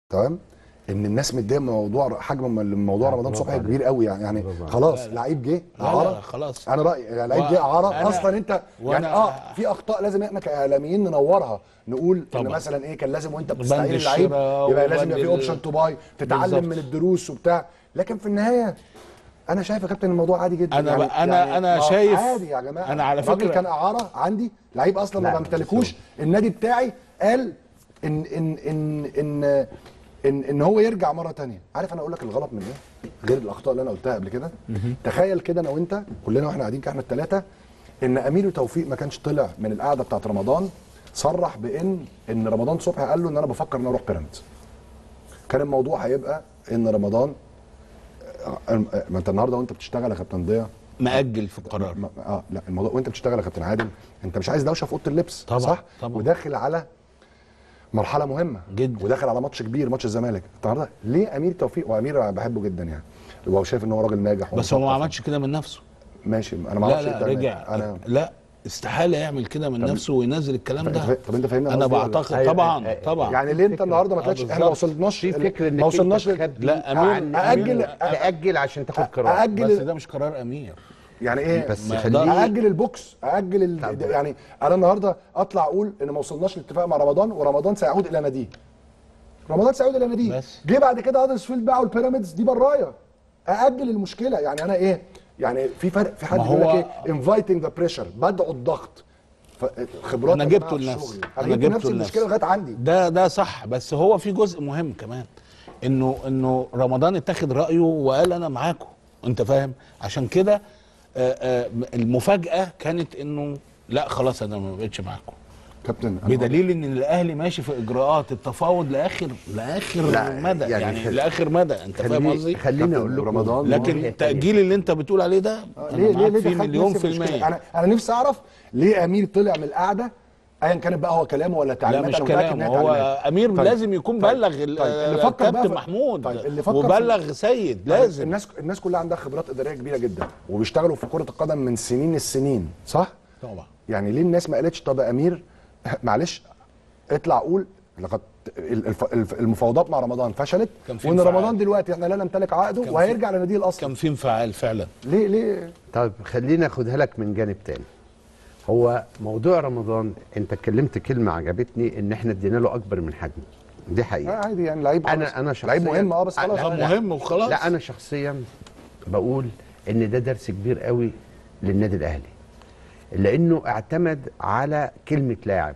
تمام ان الناس متضايقه من موضوع حجم موضوع رمضان برافو صبحي عليك. كبير قوي يعني يعني برافو عليك. خلاص لعيب جه لا لا اعاره خلاص انا رايي يعني لعيب و- جه اعاره أنا- اصلا انت يعني وأنا- اه في اخطاء لازم احنا كاعلاميين ننورها نقول ان طبعا. مثلا ايه كان لازم وانت بند بتستعين اللعيب الشراء يبقى لازم يبقى في وبند اوبشن ال- تو باي تتعلم بالظبط. من الدروس وبتاع لكن في النهايه انا شايف يا كابتن الموضوع عادي جدا أنا بقى- أنا- أنا ما- شايف- عادي يا جماعه أنا على الراجل فكرة- كان اعاره عندي لعيب اصلا لا، ما بمتلكوش النادي بتاعي قال ان ان ان ان ان, إن هو يرجع مره تانية عارف انا اقول لك الغلط من ايه غير الاخطاء اللي انا قلتها قبل كده تخيل كده انا وانت كلنا واحنا قاعدين كده احنا الثلاثه ان امير وتوفيق ما كانش طلع من القعده بتاعت رمضان صرح بان ان رمضان صبحي قال له ان انا بفكر ان أنا اروح بيراميدز كان الموضوع هيبقى ان رمضان آه، آه، ما انت النهارده وانت بتشتغل يا كابتن ضياء مأجل في القرار ما- اه لا الموضوع وانت بتشتغل يا كابتن عادل انت مش عايز دوشه في اوضه اللبس طبعا، صح طبعا. وداخل على مرحله مهمه جدا. وداخل على ماتش كبير ماتش الزمالك النهارده ليه امير توفيق وامير أنا بحبه جدا يعني وهو شايف ان هو راجل ناجح بس هو ما ومثقف. عملش كده من نفسه ماشي انا ما لا اعرفش لا إنت- رجع انا لا استحاله يعمل كده من نفسه وينزل الكلام طب ده أنت- طب انت فاهمني انا قصدي ولا؟ بعتقد أيوة، طبعا أيوة. طبعا يعني ليه انت فكرة. النهارده ما آه، طلعتش احنا ما بالظبط. وصلناش في فكر انك ما وصلناش انت لل- تخبي لا، أمير- عن- أأجل- تأجل عشان تاخد قرار أأجل بس ده مش قرار امير يعني ايه بس ما خليه يقدرش. ااجل البوكس ااجل ال... يعني انا النهارده اطلع اقول ان ما وصلناش لاتفاق مع رمضان ورمضان سيعود الى ناديه رمضان سيعود الى ناديه بس. جه بعد كده هدرسفيلد باعوا البيراميدز دي برايا ااجل المشكله يعني انا ايه يعني في فرق في حد ما بيقول لك هو- ايه انفايتنج ذا بريشر بدعوا الضغط ف- خبرات انا يا جبته جماعة في لنفسي الشغل. انا انا جبت جبته نفس المشكله لنفسي لغايه عندي ده ده صح بس هو في جزء مهم كمان انه انه رمضان اتخذ رايه وقال انا معاكم انت فاهم عشان كده آه، آه، المفاجاه كانت انه لا خلاص انا ما بقتش معاكم كابتن أنا بدليل ان الاهلي ماشي في اجراءات التفاوض لاخر لاخر لا، مدى يعني يعني, خل- لاخر مدى انت فاهم خليني قصدي خليني كابتن اقول لكم رمضان لكن ناحية التاجيل اللي انت بتقول عليه ده آه، انا ليه ليه معاك ليه فيه دخلت مليون نفسي في المشكلة؟ المية انا انا نفسي اعرف ليه امير طلع من القعده ايا كانت بقى هو كلامه ولا لا تعليمات مش أنا متأكد كلام إنها هو تعليمات. امير طيب، لازم يكون طيب، بلغ ال- طيب، اللي فكر بقى الكابتن في- محمود طيب، اللي فكر في- وبلغ سيد لازم الناس الناس كلها عندها خبرات اداريه كبيره جدا وبيشتغلوا في كره القدم من سنين السنين صح طبعا يعني ليه الناس ما قالتش طب يا امير معلش اطلع قول لقد الف- الف- المفاوضات مع رمضان فشلت كان في وان انفعال. رمضان دلوقتي احنا لا نمتلك عقده كان وهيرجع لناديه الاصلي كان في انفعال فعلا ليه ليه طيب خليني اخدها لك من جانب تاني هو موضوع رمضان انت اتكلمت كلمه عجبتني ان احنا ادينا له اكبر من حجمه دي آه حقيقه عادي يعني لعيب خلاص. انا انا شخصيا لعيب مهم اه بس خلاص لا، طب لا. مهم وخلاص لا انا شخصيا بقول ان ده درس كبير قوي للنادي الاهلي لانه اعتمد على كلمه لاعب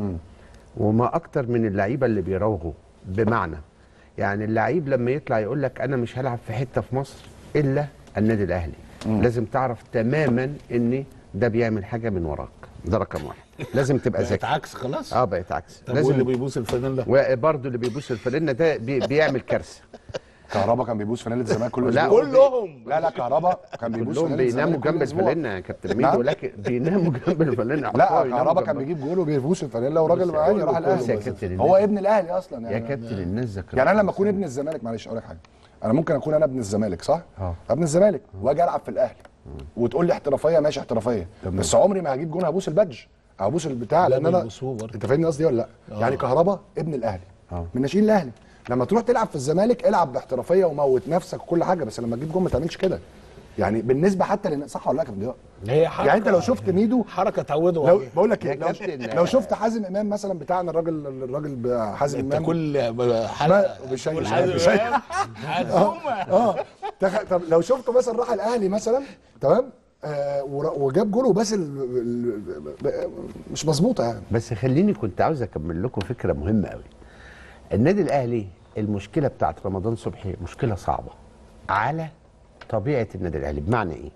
وما اكتر من اللعيبه اللي بيراوغوا بمعنى يعني اللعيب لما يطلع يقول لك انا مش هلعب في حته في مصر الا النادي الاهلي لازم تعرف تماما ان ده بيعمل حاجه من وراك ده رقم واحد لازم تبقى بقت ذكي عكس خلاص اه بقت عكس طب واللي لازم بيبوس الفانيلا وبرضه اللي بيبوس الفانلة ده بي بيعمل كارثه كهربا كان بيبوس فانيله الزمالك كل لا، اسبوع كلهم لا لا كهربا كان بيبوس كلهم فانيله بيناموا الزمالك كل جنب أسبوع. الفانلة يا كابتن نعم. ميدو لكن بيناموا جنب الفانلة لا أحطها يناموا كهربا كان جنبها. بيجيب جول وبيبوس الفانيلا وراجل بص، معاني راح بص يا الاهلي كابتن هو الناس. ابن الاهلي اصلا يا يعني كابتن الناس ذكرت يعني انا لما اكون ابن الزمالك معلش اقول لك حاجه انا ممكن اكون انا ابن الزمالك صح؟ اه. ابن الزمالك واجي العب في الاهلي وتقول لي احترافيه ماشي احترافيه بس عمري ما هجيب جون هبوس البادج او ابوس البتاع لا، لان انا بيبوسوه برضه. انت فاهمني قصدي ولا لا؟ يعني كهربا ابن الاهلي اه. من ناشئين الاهلي لما تروح تلعب في الزمالك العب باحترافيه وموت نفسك وكل حاجه بس لما تجيب جون ما تعملش كده يعني بالنسبه حتى لن... صح ولا لا يا كابتن ضياء؟ هي حركه يعني انت لو شفت ميدو حركه تعودوا لو عليها. بقول لك يا ايه لو, كابتن، لو شفت حازم امام مثلا بتاعنا الراجل الراجل ب- حازم انت امام كل ما- حلقه مش شايف- كل مش حلقة شايف. هتسمع اه تخ... طب لو شفته مثلا راح الاهلي مثلا تمام آه ور- وجاب جول وبس ال... ال... ال- مش مظبوطه يعني بس خليني كنت عاوز اكمل لكم فكره مهمه قوي النادي الاهلي المشكله بتاعت رمضان صبحي مشكله صعبه على طبيعه النادي الاهلي بمعنى ايه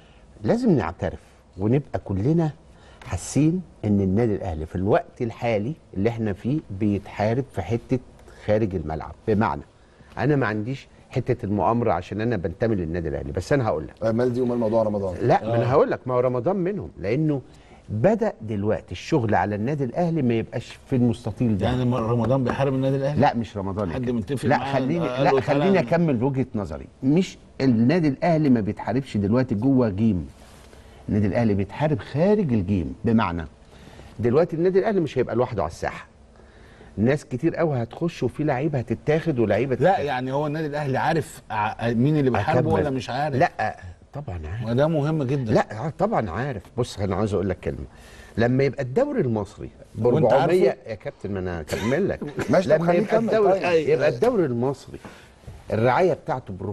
لازم نعترف ونبقى كلنا حاسين ان النادي الاهلي في الوقت الحالي اللي احنا فيه بيتحارب في حته خارج الملعب بمعنى انا ما عنديش حته المؤامره عشان انا بنتمي للنادي الاهلي بس انا هقول لك آه، مال دي ومال موضوع رمضان لا ما انا هقول لك ما هو رمضان منهم لانه بدا دلوقتي الشغل على النادي الاهلي ما يبقاش في المستطيل ده يعني رمضان بيحارب النادي الاهلي لا مش رمضان يا حد كابتن. متفق لا معاه؟ خليني قال له لا خليني تعالى. اكمل وجهه نظري مش النادي الاهلي ما بيتحاربش دلوقتي جوه جيم النادي الاهلي بيتحارب خارج الجيم بمعنى دلوقتي النادي الاهلي مش هيبقى لوحده على الساحه ناس كتير قوي هتخش وفي لعيبه هتتاخد ولعيبه لا تتاخد. يعني هو النادي الاهلي عارف ع- مين اللي بيحاربه هكمل. ولا مش عارف لا طبعا عارف وده مهم جدا لا آه، طبعا عارف بص انا عاوز اقول لك كلمه لما يبقى الدوري المصري ب وأنت 400 عارفه؟ يا كابتن ما انا هكمل لك ماشي، طب لما خليه يبقى يكمل الدوري طيب. يبقى الدوري المصري الرعايه بتاعته ب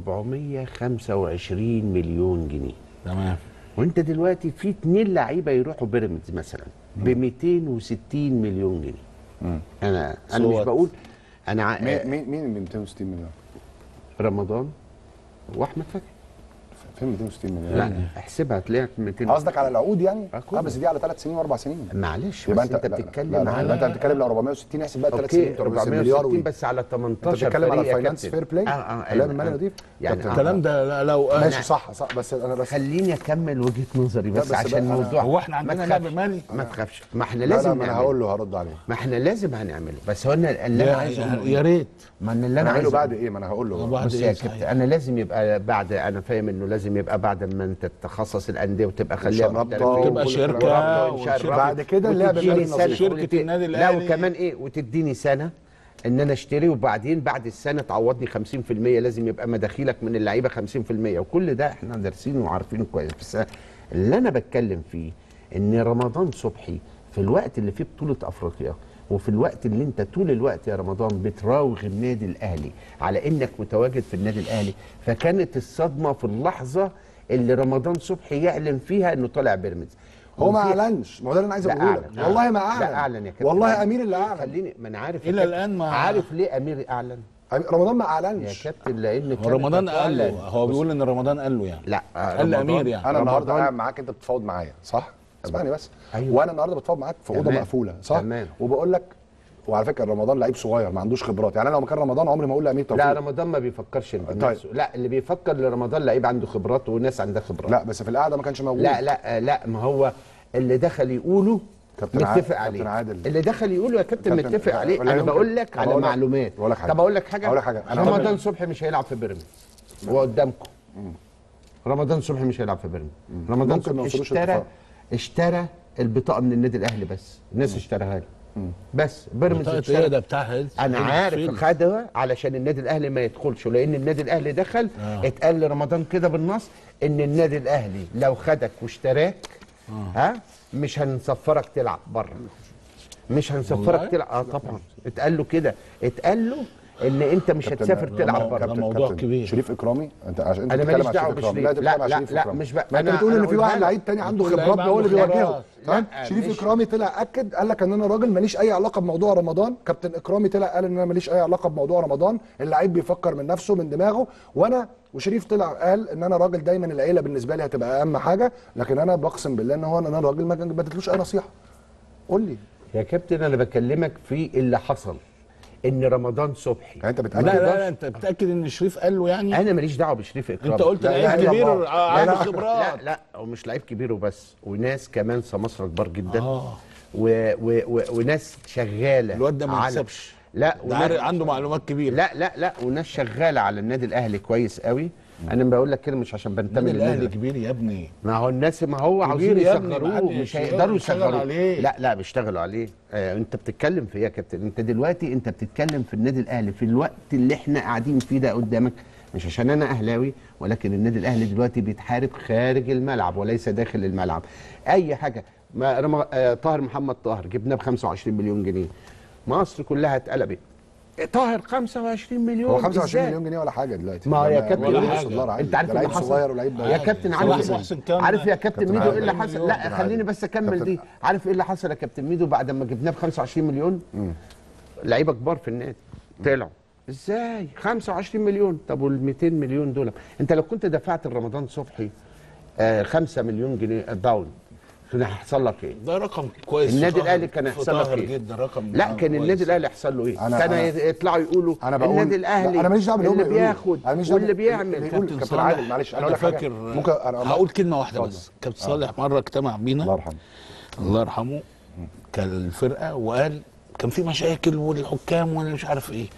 425 مليون جنيه تمام وانت دلوقتي في اتنين لعيبه يروحوا بيراميدز مثلا ب 260 مليون جنيه انا انا مش صوت. بقول انا ع- مين مين مين ال 260 مليون؟ رمضان واحمد فتحي فين 260 مليون؟ لا احسبها هتلاقيها 200 قصدك على العقود يعني؟ آه، اه كله. بس دي على ثلاث سنين واربع سنين معلش يبقى بس انت انت لا، بتتكلم لا لا على يبقى انت بتتكلم لو 460 احسب بقى ثلاث سنين اوكي بتوع مليار 460 و بس على انت 18 بتتكلم على فريق يا الفاينانس كابتن. فير بلاي؟ اه اه لا أيوة، من مالي آه. نضيف يعني كابتن. الكلام ده لا- لو ماشي صح صح بس انا بس خليني اكمل وجهه نظري بس, بس عشان بقى أنا- الموضوع هو احنا ما عندنا تخافش. لعب مالي؟ ما تخافش ما احنا لا لا لازم ما انا نعمله. هقول له هرد عليه ما احنا لازم هنعمله بس هو انا اللي انا يا, عايزه يا, أقوله يا ريت ما انا اللي انا هنعمله عايزه بعد ايه ما انا هقول له بعد بص إيه يا صحيح؟ كابتن انا لازم يبقى بعد انا فاهم انه لازم يبقى بعد ما انت تتخصص الانديه وتبقى خليها رابطة محترفين وتبقى وكل شركة الكلام ده، وإنشاء وشركة. الرابطة. بعد كده اللعب وتديني مالي سنة نظيف. شركة وت- النادي لا الأهلي. وكمان ايه وتديني سنه ان انا اشتري وبعدين بعد السنه تعوضني 50% لازم يبقى مداخيلك من اللعيبه 50% وكل ده احنا دارسينه وعارفينه كويس بس اللي انا بتكلم فيه ان رمضان صبحي في الوقت اللي فيه بطوله افريقيا وفي الوقت اللي انت طول الوقت يا رمضان بتراوغ النادي الاهلي على انك متواجد في النادي الاهلي فكانت الصدمه في اللحظه اللي رمضان صبحي يعلن فيها انه طالع بيراميدز هو ما وفي- اعلنش ما هو ده اللي انا عايز لا اقوله لك أعلن. والله ما اعلن لا اعلن يا كابتن والله امير اللي اعلن خليني ما انا عارف يا إلى كابتن. الآن ما- عارف ليه امير اعلن رمضان ما يا اعلنش كابتن لان هو كانت رمضان قال له هتعلن. هو بيقول ان رمضان قال له يعني لا قال رمضان- لامير يعني انا النهارده رمضان- قاعد معاك انت بتتفاوض معايا صح اسمعني بس أيوة. وانا النهارده بتفاوض معاك في اوضه تمام. مقفوله صح تمام. وبقول لك وعلى فكره رمضان لعيب صغير ما عندوش خبرات يعني انا لو مكان رمضان عمري ما اقول لامير توفيق لا رمضان ما بيفكرش بنفسه لا اللي بيفكر لرمضان لعيب عنده خبرات وناس عندها خبرات لا بس في القعده ما كانش موجود لا لا لا ما هو اللي دخل يقوله كابتن عادل- متفق عليه كابتن عادل. اللي دخل يقوله يا كابتن كابتن- متفق عليه ولا انا يمكن- بقول لك طب على أقول لك- معلومات أقول لك حاجة. طب اقول لك حاجه أقول لك حاجة. أنا رمضان طبعاً- صبحي مش هيلعب في بيراميدز وقدامكم رمضان صبحي مش هيلعب في بيراميدز رمضان ممكن ما صبحي يوصلوش اشترى اتفاق. اشترى البطاقه من النادي الاهلي بس الناس اشتراها له بس بيراميدز بطاقة اشترى ايه ده بتاع هيلز- انا هيلز عارف فيلد. خدها علشان النادي الاهلي ما يدخلش لان النادي الاهلي دخل آه. اتقال لرمضان كده بالنص ان النادي الاهلي لو خدك واشتراك ها مش هنسفرك تلعب بره مش والله؟ هنسفرك تلعب اه طبعا اتقال له كده اتقال له ان انت مش كابتن- هتسافر ده تلعب مو- بره ده كابتن- موضوع كابتن كبير. شريف اكرامي انت عشان انت أنا بتتكلم ماليش عن دعوة شريف اكرامي بشريف. لا لا، انت بتتكلم عن لا، شريف لا، اكرامي مش بقى- ما انت أنا- بتقول ان أنا في واحد قلتها لعيب لك. تاني عنده كل خبرات لعيب هو اللي عنده بيوجهه خبرات. تمام لا، شريف ماشي. اكرامي طلع اكد قال لك ان انا راجل ماليش اي علاقه بموضوع رمضان كابتن اكرامي طلع قال ان انا ماليش اي علاقه بموضوع رمضان اللعيب بيفكر من نفسه من دماغه وانا وشريف طلع قال ان انا راجل دايما العيله بالنسبه لي هتبقى اهم حاجه لكن انا بقسم بالله ان هو انا راجل ما ما اديتلوش اي نصيحه قول لي يا كابتن انا بكلمك في اللي حصل ان رمضان صبحي يعني انت لا بتقول لا لا انت متاكد ان شريف قال له يعني انا ماليش دعوه بشريف اكرامي انت قلت لا لعيب إله إلا كبير الله. آه، لا، عنده لا. خبرات لا لا هو مش لعيب كبير وبس وناس كمان سماسرة كبار جدا آه. و و و وناس شغاله الواد ده ما على- يكسبش لا ده وناس- عارف- عنده معلومات كبيره لا لا لا وناس شغاله على النادي الاهلي كويس قوي انا بقول لك كده مش عشان بنتمي النادي الاهلي للنادي كبير يا ابني ما هو الناس ما هو عاوزين يا ابني، يصغروه محدش مش يشتغل- هيقدروا يشتغل يصغروه عليه. لا لا بيشتغلوا عليه آه انت بتتكلم في ايه يا كابتن انت دلوقتي انت بتتكلم في النادي الاهلي في الوقت اللي احنا قاعدين فيه ده قدامك مش عشان انا اهلاوي ولكن النادي الاهلي دلوقتي بيتحارب خارج الملعب وليس داخل الملعب اي حاجه ما رم... آه طاهر محمد طاهر جبناه ب 25 مليون جنيه مصر كلها اتقلبت طاهر 25 مليون هو 25 إزاي؟ مليون جنيه ولا حاجه دلوقتي ما ده يا ما- كابتن ولا ولا نص حاجة. دولار عادي. انت عارف ده اللي لعيب حصل صغير ولعيب يا كابتن صلاح عارف محسن كام عارف يا كابتن كابتن ميدو عادل. ايه اللي حصل كابتن لا عادل. خليني بس اكمل كابتن- دي عارف ايه اللي حصل يا كابتن ميدو بعد ما جبناه ب 25 مليون لعيبه كبار في النادي طلعوا ازاي 25 مليون طب وال 200 مليون دول انت لو كنت دفعت لرمضان صبحي آه 5 مليون جنيه داون كان هيحصل لك ايه ده رقم كويس النادي طاهر- الاهلي كان هيحصل لك طاهر ايه جدا رقم لا آه، كان كويس. النادي الاهلي يحصل له ايه أنا- كان أنا- يطلعوا يقولوا انا بقول النادي الاهلي لا، انا ماليش دعوه باللي اللي هم بيقولوه. بياخد أنا ماليش دعوة واللي باللي بيعمل بيقول كابتن كابتن صالح عادل معلش انا انا اقول لك حاجه فاكر ممكن انا هقول كلمه واحده اتفضل. بس كابتن صالح مره اجتمع بينا الله يرحمه الله يرحمه كان الفرقه وقال كان في مشاكل والحكام وانا مش عارف ايه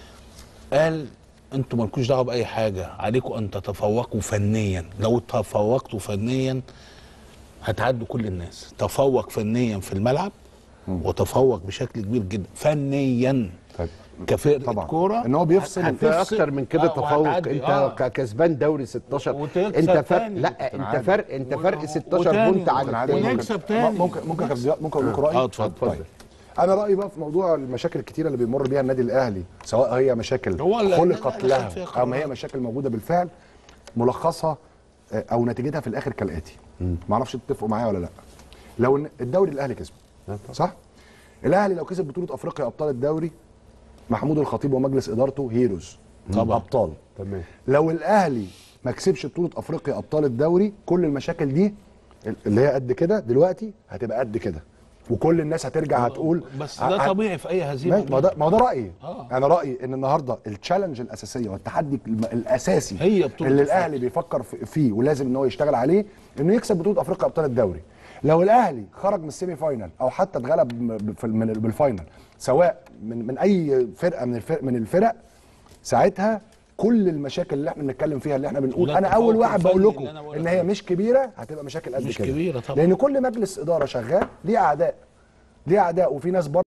قال انتوا مالكوش دعوه باي حاجه عليكم ان تتفوقوا فنيا لو تفوقتوا فنيا هتعدوا كل الناس تفوق فنيا في الملعب وتفوق بشكل كبير جدا فنيا طيب. كفرقه طبعا. كوره إن هو بيفصل انت اكتر من كده آه، تفوق وهتعدي. انت آه. ك- كسبان دوري 16 وتكسب انت فرق تاني. لا انت عادي. فرق انت فرق 16 وتاني. بونت عن ممكن عادي. التاني ونكسب ممكن- تاني. ممكن ممكن يا كابتن ممكن اقول لكم رايي اه اتفضل طيب انا رايي بقى في موضوع المشاكل الكتيره اللي بيمر بيها النادي الاهلي سواء هي مشاكل هو ال- خلقت النادي الأهلي فيها لها او ما هي قرارات. مشاكل موجوده بالفعل ملخصها آه، او نتيجتها في الاخر كالاتي ما اعرفش تتفقوا معايا ولا لا لو إن الدوري الاهلي كسبه صح الاهلي لو كسب بطوله افريقيا ابطال الدوري محمود الخطيب ومجلس ادارته هيروز طبعا. ابطال تمام لو الاهلي ما كسبش بطوله افريقيا ابطال الدوري كل المشاكل دي اللي هي قد كده دلوقتي هتبقى قد كده وكل الناس هترجع هتقول بس ع- ده ع- طبيعي في اي هزيمه ماشي، ما ده ما هو ده رايي آه. انا رايي ان النهارده التشالنج الاساسيه والتحدي الم- الاساسي هي بطولة اللي أفريقيا. الاهلي بيفكر في- فيه ولازم ان هو يشتغل عليه انه يكسب بطوله افريقيا ابطال الدوري لو الاهلي خرج من السيمي فاينال او حتى اتغلب م- ب- في- من بالفاينال سواء من من اي فرقه من الفرق من الفرق ساعتها كل المشاكل اللي احنا بنتكلم فيها اللي احنا بنقول لا، انا التفوق اول واحد بقول الفني لكم اللي أنا بقول ان لك هي عليه. مش كبيره هتبقى مشاكل قد مش كده كبيرة طبعا. لان كل مجلس اداره شغال ليه اعداء ليه اعداء وفي ناس بره